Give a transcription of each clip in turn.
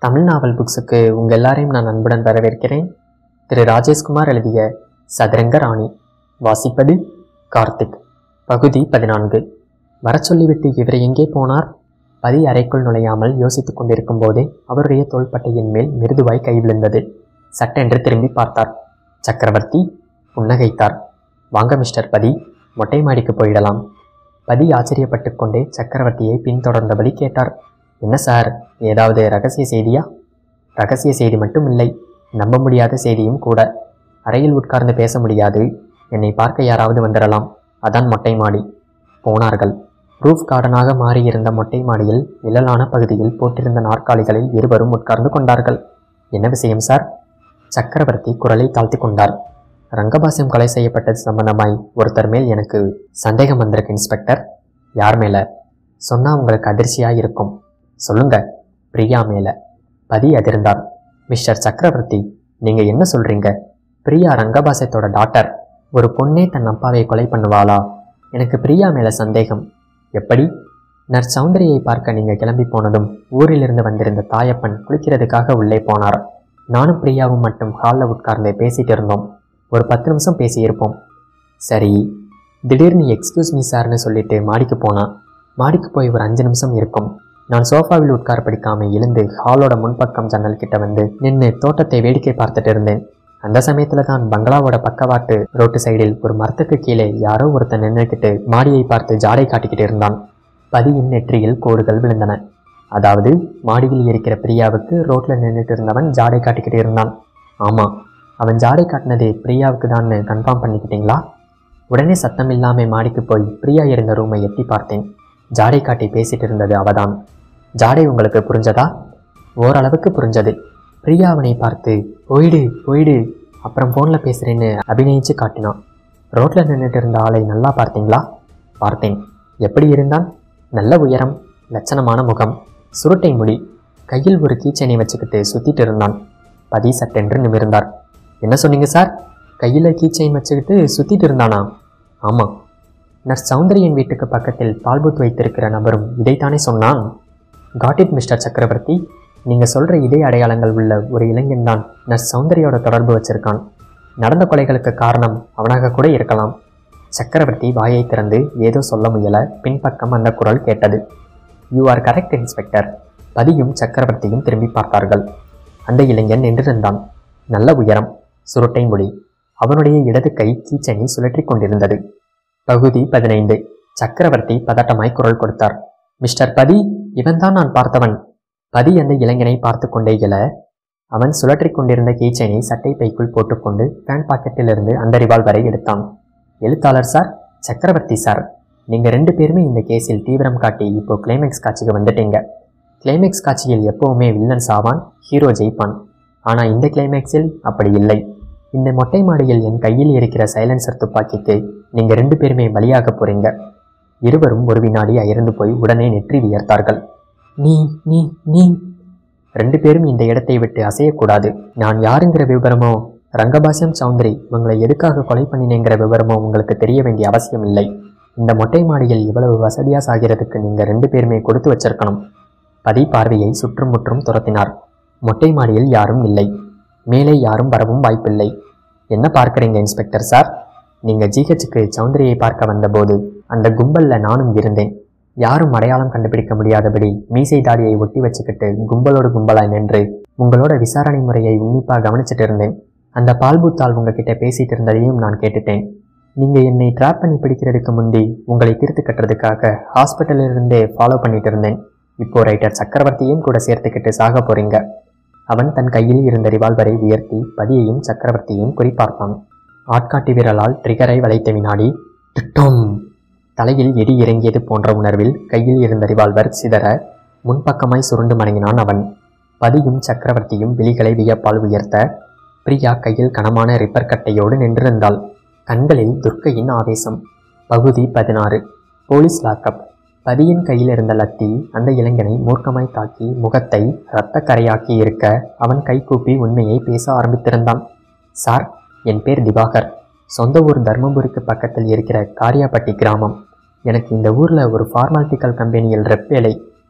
தமிழ் நாவல் புக்ஸுக்கு உங்கள் எல்லாரையும் நான் அன்புடன் வரவேற்கிறேன் திரு ராஜேஷ்குமார் எழுதிய சதுரங்க ராணி வாசிப்பது கார்த்திக் பகுதி பதினான்கு வரச் சொல்லிவிட்டு இவர் எங்கே போனார் பதி அறைக்குள் நுழையாமல் யோசித்துக் கொண்டிருக்கும் போதே அவருடைய தோள்பட்டையின் மேல் மிருதுவாய் கை விழுந்தது சட்டென்று திரும்பி பார்த்தார் சக்கரவர்த்தி புன்னகைத்தார் வாங்க மிஸ்டர் பதி மொட்டை மாடிக்கு போயிடலாம் பதி ஆச்சரியப்பட்டு கொண்டே சக்கரவர்த்தியை பின்தொடர்ந்தபடி கேட்டார் என்ன சார் ஏதாவது ரகசிய செய்தியா ரகசிய செய்தி மட்டும் இல்லை நம்ப முடியாத செய்தியும் கூட அறையில் உட்கார்ந்து பேச முடியாது என்னை பார்க்க யாராவது வந்துடலாம் அதான் மொட்டை மாடி போனார்கள் ரூஃப் கார்டனாக மாறியிருந்த மொட்டை மாடியில் நிழலான பகுதியில் போட்டிருந்த நாற்காலிகளில் இருவரும் உட்கார்ந்து கொண்டார்கள் என்ன விஷயம் சார் சக்கரவர்த்தி குரலை தாழ்த்தி கொண்டார் ரங்கபாசியம் கொலை செய்யப்பட்டது சம்பந்தமாய் ஒருத்தர் மேல் எனக்கு சந்தேகம் வந்திருக்கு இன்ஸ்பெக்டர் யார் மேல சொன்னா உங்களுக்கு அதிர்ச்சியா இருக்கும் சொல்லுங்க பிரியா மேல பதி அதிர்ந்தார் மிஸ்டர் சக்கரவர்த்தி நீங்க என்ன சொல்றீங்க பிரியா ரங்கபாசத்தோட டாக்டர் ஒரு பொண்ணே தன் அப்பாவை கொலை பண்ணுவாளா எனக்கு பிரியா மேல சந்தேகம் எப்படி நர்ஸ் சௌந்தரியை பார்க்க நீங்க கிளம்பி போனதும் ஊரிலிருந்து வந்திருந்த தாயப்பன் குளிக்கிறதுக்காக உள்ளே போனார் நானும் பிரியாவும் மட்டும் ஹாலில் உட்கார்ந்து பேசிட்டு இருந்தோம் ஒரு பத்து நிமிஷம் பேசியிருப்போம் சரி திடீர்னு எக்ஸ்கியூஸ் மீ சார்னு சொல்லிட்டு மாடிக்கு போனான் மாடிக்கு போய் ஒரு அஞ்சு நிமிஷம் இருக்கும் நான் சோஃபாவில் உட்கார பிடிக்காம எழுந்து ஹாலோட முன்பக்கம் ஜன்னல் கிட்ட வந்து நின்று தோட்டத்தை வேடிக்கை பார்த்துட்டு இருந்தேன் அந்த சமயத்துல தான் பங்களாவோட பக்கவாட்டு ரோட்டு சைடில் ஒரு மரத்துக்கு கீழே யாரோ ஒருத்தன் நின்றுக்கிட்டு மாடியை பார்த்து ஜாடை காட்டிக்கிட்டு இருந்தான் பதியின் நெற்றியில் கோடுகள் விழுந்தன அதாவது மாடியில் இருக்கிற பிரியாவுக்கு ரோட்ல நின்றுட்டு இருந்தவன் ஜாடை காட்டிக்கிட்டு இருந்தான் ஆமா அவன் ஜாடை காட்டினது பிரியாவுக்கு தான் கன்ஃபார்ம் பண்ணிக்கிட்டீங்களா உடனே சத்தம் இல்லாம மாடிக்கு போய் பிரியா இருந்த ரூமை எட்டி பார்த்தேன் ஜாடை காட்டி பேசிட்டு இருந்தது அவதான் ஜாடை உங்களுக்கு புரிஞ்சதா ஓரளவுக்கு புரிஞ்சது பிரியா அவனை பார்த்து போயிடு போயிடு அப்புறம் ஃபோனில் பேசுகிறேன்னு அபிநயிச்சு காட்டினான் ரோட்டில் நின்றுட்டு இருந்த ஆளை நல்லா பார்த்தீங்களா பார்த்தேன் எப்படி இருந்தான் நல்ல உயரம் லட்சணமான முகம் சுருட்டை முடி கையில் ஒரு கீச்சனை வச்சுக்கிட்டு சுத்திட்டு இருந்தான் பதி சட்டென்று நிமிர்ந்தார் என்ன சொன்னீங்க சார் கையில் கீச்சைன் வச்சுக்கிட்டு சுத்திட்டு இருந்தானா ஆமாம் நர்ஸ் சௌந்தரியன் வீட்டுக்கு பக்கத்தில் பால்பூத் வைத்திருக்கிற நபரும் இதைத்தானே சொன்னான் காட் இட் மிஸ்டர் சக்கரவர்த்தி நீங்கள் சொல்கிற இதே அடையாளங்கள் உள்ள ஒரு இளைஞன் தான் நர்ஸ் சௌந்தரியோட தொடர்பு வச்சிருக்கான் நடந்த கொலைகளுக்கு காரணம் அவனாக கூட இருக்கலாம் சக்கரவர்த்தி வாயை திறந்து ஏதோ சொல்ல முயல பின்பக்கம் அந்த குரல் கேட்டது யூ ஆர் கரெக்ட் இன்ஸ்பெக்டர் பதியும் சக்கரவர்த்தியும் திரும்பி பார்த்தார்கள் அந்த இளைஞன் நின்றிருந்தான் நல்ல உயரம் சுருட்டை முடி அவனுடைய இடது கை கீச்சனை சுழற்றி கொண்டிருந்தது பகுதி பதினைந்து சக்கரவர்த்தி பதட்டமாய் குரல் கொடுத்தார் மிஸ்டர் பதி இவன்தான் நான் பார்த்தவன் பதி அந்த இளைஞனை பார்த்து கொண்டே இயல அவன் சுழற்றிக் கொண்டிருந்த கீச்சனை சட்டை பைக்குள் போட்டுக்கொண்டு பேண்ட் பாக்கெட்டிலிருந்து அந்த ரிவால்வரை எடுத்தான் எழுத்தாளர் சார் சக்கரவர்த்தி சார் நீங்க ரெண்டு பேருமே இந்த கேஸில் தீவிரம் காட்டி இப்போ கிளைமேக்ஸ் காட்சிக்கு வந்துட்டீங்க கிளைமேக்ஸ் காட்சியில் எப்பவுமே வில்லன் சாவான் ஹீரோ ஜெயிப்பான் ஆனா இந்த கிளைமேக்ஸில் அப்படி இல்லை இந்த மொட்டை மாடியில் என் கையில் இருக்கிற சைலன்சர் துப்பாக்கிக்கு நீங்க ரெண்டு பேருமே பலியாக போறீங்க இருவரும் ஒரு வினாடி அயர்ந்து போய் உடனே நெற்றி வியர்த்தார்கள் நீ நீ நீ ரெண்டு பேரும் இந்த இடத்தை விட்டு அசையக்கூடாது நான் யாருங்கிற விவரமோ ரங்கபாசியம் சௌந்தரி உங்களை எதுக்காக கொலை பண்ணினேங்கிற விவரமோ உங்களுக்கு தெரிய வேண்டிய அவசியம் இல்லை இந்த மொட்டை மாடியில் இவ்வளவு வசதியாக சாகிறதுக்கு நீங்கள் ரெண்டு பேருமே கொடுத்து வச்சிருக்கணும் பதி பார்வையை சுற்றும் முற்றும் துரத்தினார் மொட்டை மாடியில் யாரும் இல்லை மேலே யாரும் வரவும் வாய்ப்பில்லை என்ன பார்க்குறீங்க இன்ஸ்பெக்டர் சார் நீங்கள் ஜிஹெச்சுக்கு சௌந்தரியை பார்க்க வந்தபோது அந்த கும்பலில் நானும் இருந்தேன் யாரும் அடையாளம் கண்டுபிடிக்க முடியாதபடி மீசை தாடியை ஒட்டி வச்சுக்கிட்டு கும்பலோடு கும்பலாய் நின்று உங்களோட விசாரணை முறையை உன்னிப்பாக கவனிச்சிட்டு இருந்தேன் அந்த பால்பூத்தால் உங்ககிட்ட பேசிட்டு இருந்ததையும் நான் கேட்டுட்டேன் நீங்கள் என்னை ட்ராப் பண்ணி பிடிக்கிறதுக்கு முந்தி உங்களை தீர்த்து கட்டுறதுக்காக ஹாஸ்பிட்டலில் இருந்தே ஃபாலோ பண்ணிட்டு இருந்தேன் இப்போ ரைட்டர் சக்கரவர்த்தியும் கூட சேர்த்துக்கிட்டு சாக போறீங்க அவன் தன் கையில் இருந்த ரிவால்வரை உயர்த்தி பதியையும் சக்கரவர்த்தியையும் குறிப்பார்த்தான் ஆட்காட்டி விரலால் ட்ரிகரை வளைத்த வினாடி டிட்டோம் தலையில் எடி இறங்கியது போன்ற உணர்வில் கையில் இருந்த ரிவால்வர் சிதற முன்பக்கமாய் சுருண்டு மடங்கினான் அவன் பதியும் சக்கரவர்த்தியும் விழிகளை வியப்பால் உயர்த்த பிரியா கையில் கனமான ரிப்பர் கட்டையோடு நின்றிருந்தாள் கண்களில் துர்க்கையின் ஆவேசம் பகுதி பதினாறு போலீஸ் லாக்கப் பதியின் கையில் இருந்த லத்தி அந்த இளைஞனை மூர்க்கமாய் தாக்கி முகத்தை இரத்த கரையாக்கி இருக்க அவன் கைகூப்பி உண்மையை பேச ஆரம்பித்திருந்தான் சார் என் பேர் திவாகர் சொந்த ஊர் தர்மபுரிக்கு பக்கத்தில் இருக்கிற காரியாப்பட்டி கிராமம் எனக்கு இந்த ஊரில் ஒரு ஃபார்மாலிட்டிக்கல் கம்பெனியில் ரெப் வேலை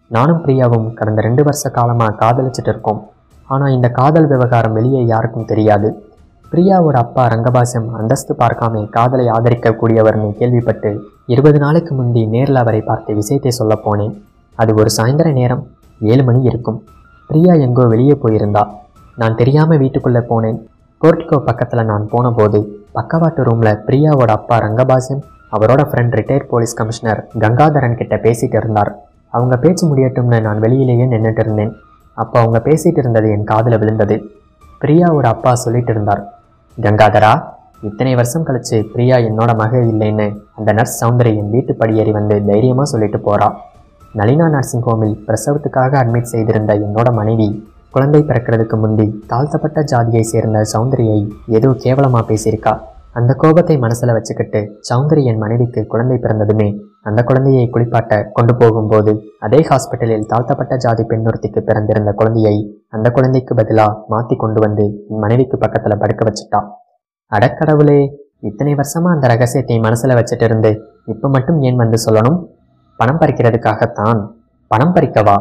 நானும் பிரியாவும் கடந்த ரெண்டு வருஷ காலமாக காதலிச்சிட்டு இருக்கோம் ஆனால் இந்த காதல் விவகாரம் வெளியே யாருக்கும் தெரியாது பிரியாவோட அப்பா ரங்கபாசம் அந்தஸ்து பார்க்காம காதலை ஆதரிக்கக்கூடியவர்னு கேள்விப்பட்டு இருபது நாளைக்கு முந்தி நேரில் அவரை பார்த்து விஷயத்தை சொல்ல போனேன் அது ஒரு சாயந்தர நேரம் ஏழு மணி இருக்கும் பிரியா எங்கோ வெளியே போயிருந்தா நான் தெரியாமல் வீட்டுக்குள்ளே போனேன் போர்ட்டிகோ பக்கத்தில் நான் போன போது பக்கவாட்டு ரூமில் பிரியாவோட அப்பா ரங்கபாசன் அவரோட friend retired police commissioner Gangadharan கிட்ட பேசிட்டு இருந்தார் அவங்க பேச்சு முடியட்டும்னு நான் வெளியிலேயே நின்றுட்டு இருந்தேன் அப்போ அவங்க பேசிட்டு இருந்தது என் காதில் விழுந்தது பிரியாவோட அப்பா சொல்லிட்டு இருந்தார் கங்காதரா இத்தனை வருஷம் கழிச்சு பிரியா என்னோட மக இல்லைன்னு அந்த நர்ஸ் சௌந்தரி என் வீட்டு படியேறி வந்து தைரியமாக சொல்லிட்டு போறா நளினா நர்சிங் ஹோமில் பிரசவத்துக்காக அட்மிட் செய்திருந்த என்னோட மனைவி குழந்தை பிறக்கிறதுக்கு முந்தி தாழ்த்தப்பட்ட ஜாதியை சேர்ந்த சௌந்தரியை ஏதோ கேவலமாக பேசியிருக்கா அந்த கோபத்தை மனசில் வச்சுக்கிட்டு சௌந்தரி என் மனைவிக்கு குழந்தை பிறந்ததுமே அந்த குழந்தையை குளிப்பாட்ட கொண்டு போகும்போது அதே ஹாஸ்பிட்டலில் தாழ்த்தப்பட்ட ஜாதி பெண்ணொருத்திக்கு பிறந்திருந்த குழந்தையை அந்த குழந்தைக்கு பதிலாக மாற்றி கொண்டு வந்து என் மனைவிக்கு பக்கத்தில் படுக்க வச்சுட்டா அடக்கடவுளே இத்தனை வருஷமா அந்த ரகசியத்தை மனசில் வச்சுட்டு இருந்து இப்போ மட்டும் ஏன் வந்து சொல்லணும் பணம் பறிக்கிறதுக்காகத்தான் பணம் பறிக்கவா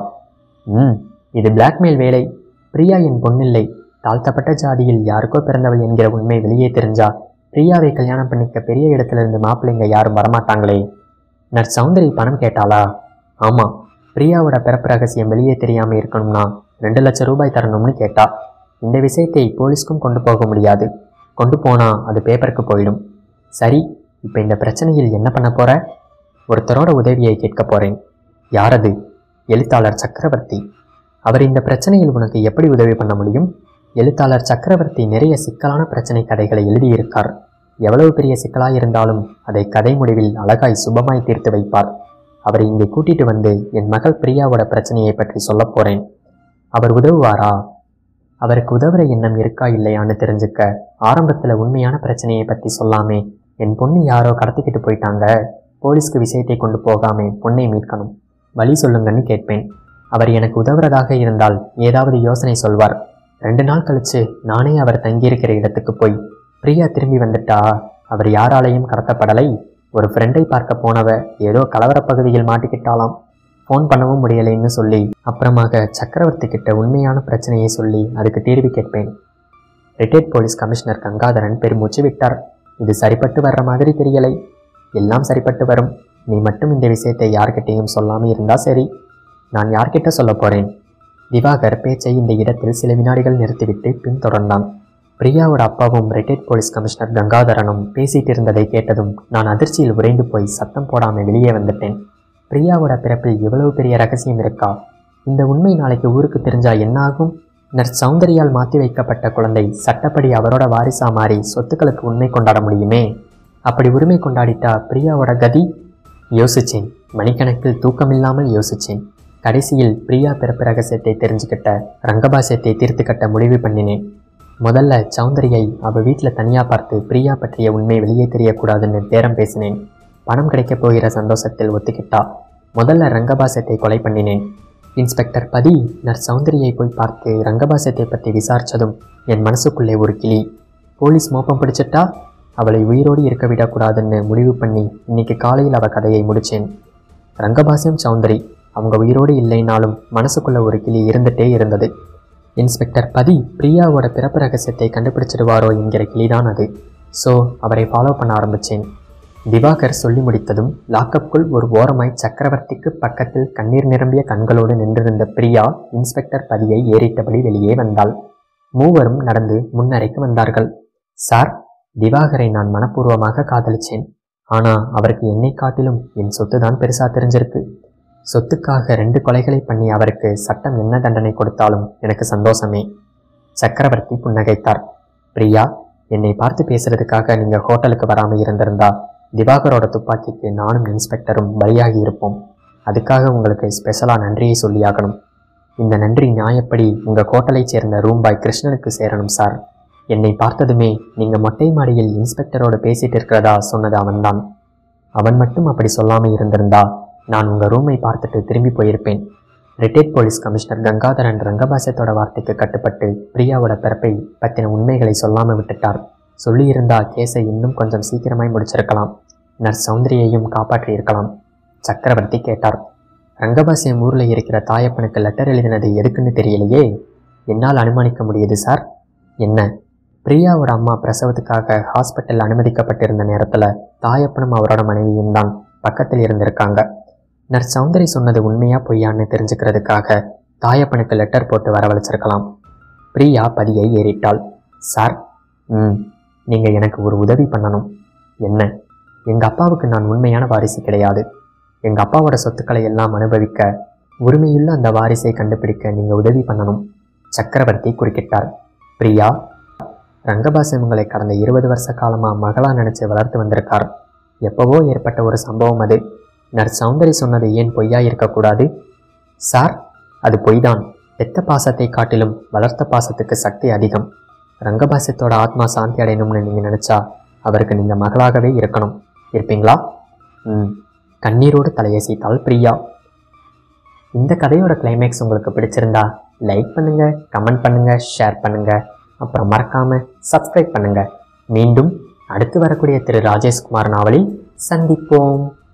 ம் இது பிளாக்மெயில் வேலை பிரியா என் பொண்ணில்லை தாழ்த்தப்பட்ட ஜாதியில் யாருக்கோ பிறந்தவள் என்கிற உண்மை வெளியே தெரிஞ்சா பிரியாவை கல்யாணம் பண்ணிக்க பெரிய இடத்துல இருந்து மாப்பிள்ளைங்க யாரும் வரமாட்டாங்களே நர் சௌந்தரி பணம் கேட்டாளா ஆமாம் பிரியாவோட பிறப்பு ரகசியம் வெளியே தெரியாமல் இருக்கணும்னா ரெண்டு லட்சம் ரூபாய் தரணும்னு கேட்டா இந்த விஷயத்தை போலீஸ்க்கும் கொண்டு போக முடியாது கொண்டு போனா அது பேப்பருக்கு போயிடும் சரி இப்போ இந்த பிரச்சனையில் என்ன பண்ண போற ஒருத்தரோட உதவியை கேட்க போறேன் யாரது எழுத்தாளர் சக்கரவர்த்தி அவர் இந்த பிரச்சனையில் உனக்கு எப்படி உதவி பண்ண முடியும் எழுத்தாளர் சக்கரவர்த்தி நிறைய சிக்கலான பிரச்சனை கதைகளை எழுதியிருக்கார் எவ்வளவு பெரிய சிக்கலாய் இருந்தாலும் அதை கதை முடிவில் அழகாய் சுபமாய் தீர்த்து வைப்பார் அவரை இங்கே கூட்டிட்டு வந்து என் மகள் பிரியாவோட பிரச்சனையை பற்றி சொல்லப் போறேன் அவர் உதவுவாரா அவருக்கு உதவுற எண்ணம் இருக்கா இல்லையான்னு தெரிஞ்சுக்க ஆரம்பத்துல உண்மையான பிரச்சனையை பத்தி சொல்லாமே என் பொண்ணு யாரோ கடத்திக்கிட்டு போயிட்டாங்க போலீஸ்க்கு விஷயத்தை கொண்டு போகாம பொண்ணை மீட்கணும் வழி சொல்லுங்கன்னு கேட்பேன் அவர் எனக்கு உதவுறதாக இருந்தால் ஏதாவது யோசனை சொல்வார் ரெண்டு நாள் கழிச்சு நானே அவர் தங்கியிருக்கிற இடத்துக்கு போய் பிரியா திரும்பி வந்துட்டா அவர் யாராலையும் கடத்தப்படலை ஒரு ஃப்ரெண்டை பார்க்க போனவ ஏதோ கலவரப் பகுதியில் மாட்டிக்கிட்டாலாம் ஃபோன் பண்ணவும் முடியலைன்னு சொல்லி அப்புறமாக சக்கரவர்த்தி கிட்ட உண்மையான பிரச்சனையை சொல்லி அதுக்கு தீர்வு கேட்பேன் ரிட்டையர்ட் போலீஸ் கமிஷனர் கங்காதரன் பெருமூச்சு விட்டார் இது சரிப்பட்டு வர்ற மாதிரி தெரியலை எல்லாம் சரிப்பட்டு வரும் நீ மட்டும் இந்த விஷயத்தை யார்கிட்டையும் சொல்லாமல் இருந்தா சரி நான் யார்கிட்ட சொல்ல போறேன் திவாகர் பேச்சை இந்த இடத்தில் சில வினாடிகள் நிறுத்திவிட்டு பின்தொடர்ந்தான் பிரியாவோட அப்பாவும் ரிட்டையர்ட் போலீஸ் கமிஷனர் கங்காதரனும் பேசிட்டு இருந்ததை கேட்டதும் நான் அதிர்ச்சியில் உறைந்து போய் சத்தம் போடாமல் வெளியே வந்துட்டேன் பிரியாவோட பிறப்பில் இவ்வளவு பெரிய ரகசியம் இருக்கா இந்த உண்மை நாளைக்கு ஊருக்கு தெரிஞ்சா என்ன ஆகும் நர்ஸ் சௌந்தரியால் மாற்றி வைக்கப்பட்ட குழந்தை சட்டப்படி அவரோட வாரிசா மாறி சொத்துக்களுக்கு உண்மை கொண்டாட முடியுமே அப்படி உரிமை கொண்டாடிட்டா பிரியாவோட கதி யோசிச்சேன் மணிக்கணக்கில் தூக்கமில்லாமல் யோசிச்சேன் கடைசியில் பிரியா பிறப்பு ரகசியத்தை தெரிஞ்சுக்கிட்ட ரங்கபாசியத்தை தீர்த்து கட்ட முடிவு பண்ணினேன் முதல்ல சௌந்தரியை அவ வீட்டில் தனியாக பார்த்து பிரியா பற்றிய உண்மை வெளியே தெரியக்கூடாதுன்னு பேரம் பேசினேன் பணம் கிடைக்கப் போகிற சந்தோஷத்தில் ஒத்துக்கிட்டா முதல்ல ரங்கபாசத்தை கொலை பண்ணினேன் இன்ஸ்பெக்டர் பதி நர் சௌந்தரியை போய் பார்த்து ரங்கபாசத்தை பற்றி விசாரிச்சதும் என் மனசுக்குள்ளே ஒரு கிளி போலீஸ் மோப்பம் பிடிச்சிட்டா அவளை உயிரோடு இருக்க விடக்கூடாதுன்னு முடிவு பண்ணி இன்னைக்கு காலையில் அவ கதையை முடிச்சேன் ரங்கபாசியம் சௌந்தரி அவங்க உயிரோடு இல்லைனாலும் மனசுக்குள்ள ஒரு கிளி இருந்துட்டே இருந்தது இன்ஸ்பெக்டர் பதி பிரியாவோட பிறப்பு ரகசியத்தை கண்டுபிடிச்சிடுவாரோ என்கிற கிளிதான் அது ஸோ அவரை ஃபாலோ பண்ண ஆரம்பிச்சேன் திவாகர் சொல்லி முடித்ததும் லாக்கப்புக்குள் ஒரு ஓரமாய் சக்கரவர்த்திக்கு பக்கத்தில் கண்ணீர் நிரம்பிய கண்களோடு நின்றிருந்த பிரியா இன்ஸ்பெக்டர் பதியை ஏறிட்டபடி வெளியே வந்தாள் மூவரும் நடந்து முன்னறைக்கு வந்தார்கள் சார் திவாகரை நான் மனப்பூர்வமாக காதலிச்சேன் ஆனா அவருக்கு என்னை காட்டிலும் என் சொத்து தான் பெருசா தெரிஞ்சிருக்கு சொத்துக்காக ரெண்டு கொலைகளை பண்ணி அவருக்கு சட்டம் என்ன தண்டனை கொடுத்தாலும் எனக்கு சந்தோஷமே சக்கரவர்த்தி புன்னகைத்தார் பிரியா என்னை பார்த்து பேசுறதுக்காக நீங்க ஹோட்டலுக்கு வராம இருந்திருந்தா திவாகரோட துப்பாக்கிக்கு நானும் இன்ஸ்பெக்டரும் பலியாகி இருப்போம் அதுக்காக உங்களுக்கு ஸ்பெஷலா நன்றியை சொல்லியாகணும் இந்த நன்றி நியாயப்படி உங்க ஹோட்டலைச் சேர்ந்த ரூம்பாய் கிருஷ்ணனுக்கு சேரணும் சார் என்னை பார்த்ததுமே நீங்க மொட்டை மாடியில் இன்ஸ்பெக்டரோட பேசிட்டு இருக்கிறதா சொன்னது அவன்தான் அவன் மட்டும் அப்படி சொல்லாம இருந்திருந்தா நான் உங்க ரூமை பார்த்துட்டு திரும்பி போயிருப்பேன் ரிட்டையர்ட் போலீஸ் கமிஷனர் கங்காதரன் ரங்கபாசத்தோட வார்த்தைக்கு கட்டுப்பட்டு பிரியாவோட பிறப்பை பத்தின உண்மைகளை சொல்லாம விட்டுட்டார் சொல்லியிருந்தா கேஸை இன்னும் கொஞ்சம் சீக்கிரமாய் முடிச்சிருக்கலாம் நர்ஸ் சௌந்தரியையும் காப்பாற்றி இருக்கலாம் சக்கரவர்த்தி கேட்டார் ரங்கபாசியம் ஊரில் இருக்கிற தாயப்பனுக்கு லெட்டர் எழுதினது எதுக்குன்னு தெரியலையே என்னால் அனுமானிக்க முடியுது சார் என்ன பிரியாவோட அம்மா பிரசவத்துக்காக ஹாஸ்பிட்டல் அனுமதிக்கப்பட்டிருந்த நேரத்தில் தாயப்பனும் அவரோட மனைவியும் தான் பக்கத்தில் இருந்திருக்காங்க நர்ஸ் சௌந்தரி சொன்னது உண்மையா பொய்யான்னு தெரிஞ்சுக்கிறதுக்காக தாயப்பனுக்கு லெட்டர் போட்டு வரவழைச்சிருக்கலாம் பிரியா பதியை ஏறிட்டாள் சார் ம் நீங்கள் எனக்கு ஒரு உதவி பண்ணணும் என்ன எங்கள் அப்பாவுக்கு நான் உண்மையான வாரிசு கிடையாது எங்கள் அப்பாவோட சொத்துக்களை எல்லாம் அனுபவிக்க உரிமையுள்ள அந்த வாரிசை கண்டுபிடிக்க நீங்கள் உதவி பண்ணணும் சக்கரவர்த்தி குறுக்கிட்டார் பிரியா ரங்கபாஸ் இவங்களை கடந்த இருபது வருஷ காலமாக மகளா நினச்சி வளர்த்து வந்திருக்கார் எப்போவோ ஏற்பட்ட ஒரு சம்பவம் அது நர்ஸ் சௌந்தரி சொன்னது ஏன் பொய்யா இருக்கக்கூடாது சார் அது பொய்தான் பெத்த பாசத்தை காட்டிலும் வளர்த்த பாசத்துக்கு சக்தி அதிகம் ரங்கபாசத்தோட ஆத்மா சாந்தி அடையணும்னு நீங்கள் நினச்சா அவருக்கு நீங்கள் மகளாகவே இருக்கணும் இருப்பீங்களா ம் கண்ணீரோடு தலையசைத்தாள் பிரியா இந்த கதையோட கிளைமேக்ஸ் உங்களுக்கு பிடிச்சிருந்தா லைக் பண்ணுங்க கமெண்ட் பண்ணுங்க ஷேர் பண்ணுங்க அப்புறம் மறக்காம சப்ஸ்கிரைப் பண்ணுங்க மீண்டும் அடுத்து வரக்கூடிய திரு ராஜேஷ்குமார் நாவலில் சந்திப்போம்